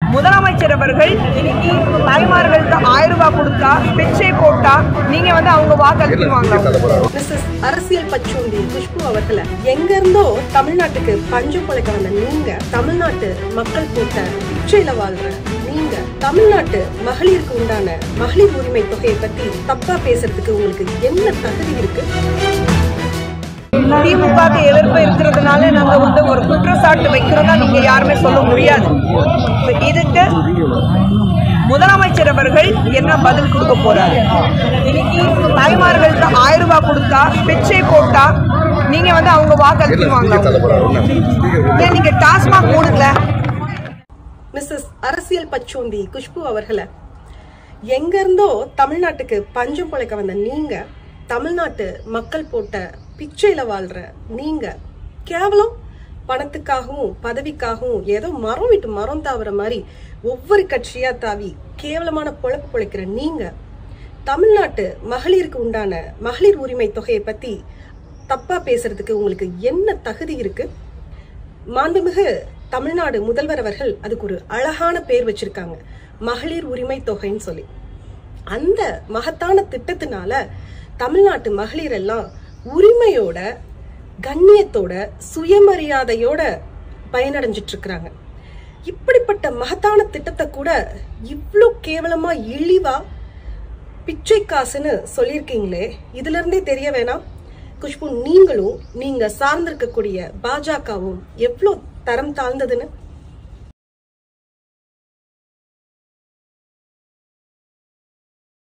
முதலமைச்சர் அவர்கள் இன்னைக்கு தாய்மார்களுக்கு ஆயிரம் ரூபாய் கொடுத்தா பிச்சை போட்டா நீங்க வந்து அவங்க வாக்களிக்குவாங்களா மிஸ்ஸஸ் அரசியல் பச்சோந்தி குஷ்பு அவர்களை எங்க இருந்தோ தமிழ்நாட்டுக்கு பஞ்சு பிழைக்க வந்த நீங்க தமிழ்நாட்டு மக்கள் போட்ட பிச்சையில வாழ்ற நீங்க தமிழ்நாட்டு மகளிருக்கு உண்டான மகளிர் உரிமை தொகையை பத்தி தப்பா பேசுறதுக்கு உங்களுக்கு என்ன தகுதி இருக்கு திமுகவுக்கு எதிர்ப்பு இருக்கிறதுனால நாங்க வந்து ஒரு குற்றச்சாட்டு வைக்கிறதா நீங்க யாருமே சொல்ல முடியாது இதுக்கு முதலமைச்சர் அவர்கள் என்ன பதில் கொடுக்க போறாரு இன்னைக்கு தாய்மார்களுக்கு ஆயிரம் ரூபாய் கொடுத்தா பிச்சை போட்டா நீங்க வந்து அவங்க வாக்களிக்குவாங்களா ஏன் நீங்க டாஸ்மாக் மூடுங்கள மிஸ்ஸஸ் அரசியல் பச்சோந்தி குஷ்பு அவர்களை எங்க இருந்தோ தமிழ்நாட்டுக்கு பஞ்சம் பிழைக்க வந்த நீங்க தமிழ்நாட்டு மக்கள் போட்ட பிச்சையில வாழ்ற நீங்க கேவலம் பணத்துக்காகவும் பதவிக்காகவும் ஏதோ மரம் விட்டு மரம் தாவுற மாதிரி ஒவ்வொரு கட்சியா தாவி கேவலமான பொழப்பு பொழைக்கிற நீங்க தமிழ்நாட்டு மகளிருக்கு உண்டான மகளிர் உரிமை தொகையை பத்தி தப்பா பேசுறதுக்கு உங்களுக்கு என்ன தகுதி இருக்கு மாண்புமிகு தமிழ்நாடு முதல்வர் அவர்கள் அதுக்கு ஒரு அழகான பேர் வச்சிருக்காங்க மகளிர் உரிமை தொகைன்னு சொல்லி அந்த மகத்தான திட்டத்தினால தமிழ்நாட்டு மகளிர் எல்லாம் உரிமையோட கண்ணியத்தோட சுயமரியாதையோட பயனடைஞ்சிட்டு இருக்கிறாங்க இப்படிப்பட்ட மகத்தான திட்டத்தை கூட இவ்ளோ கேவலமா இழிவா பிச்சை காசுன்னு சொல்லியிருக்கீங்களே இதுல இருந்தே தெரிய வேணாம் குஷ்பு நீங்களும் நீங்க சார்ந்திருக்கக்கூடிய பாஜகவும் எவ்வளவு தரம் தாழ்ந்ததுன்னு